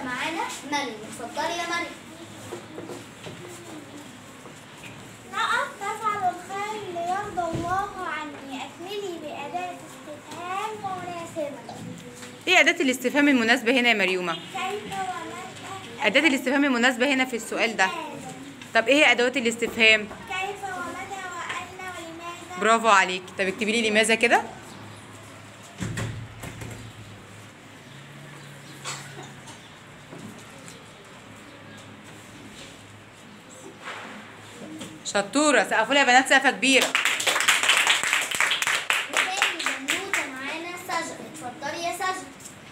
معانا مريم اتفضلي يا مريم نقف تفعل الخير ليرضى الله عني أكملي بأداة استفهام مناسبة ايه أداة الاستفهام المناسبة هنا يا مريومة كيف ومتى أداة الاستفهام المناسبة هنا في السؤال ده طب ايه هي أدوات الاستفهام كيف ومتى وأين ولماذا برافو عليك طب اكتبي لي لماذا كده شطورة سقفوا لي يا بنات سقفة كبيرة وتاني بنوتة معانا سجا اتفضلي يا سجا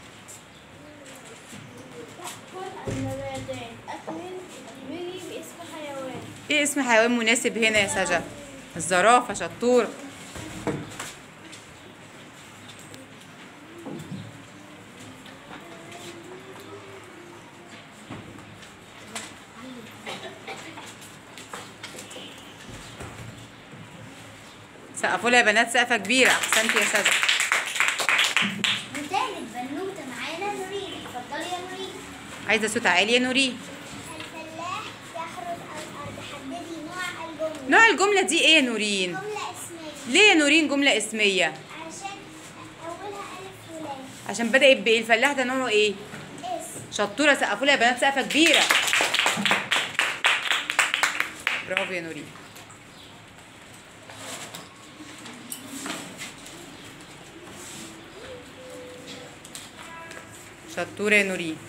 تأكل النباتات أكمل أكملي باسم حيوان ايه اسم حيوان مناسب هنا يا سجا الزرافة شطورة سقفوا لي يا بنات سقفة كبيرة أحسنتي يا سجا وتالت بنوتة معانا نورين اتفضلي يا نورين عايزة صوت عالي يا نورين الفلاح يحرث الأرض حددي نوع الجملة نوع الجملة دي ايه يا نورين؟ جملة اسمية ليه يا نورين جملة اسمية؟ عشان أولها ألف ولام عشان بدأت بإيه؟ الفلاح ده نوعه ايه؟ اسم شطورة سقفوا لي يا بنات سقفة كبيرة برافو يا نورين شطورة يا نورين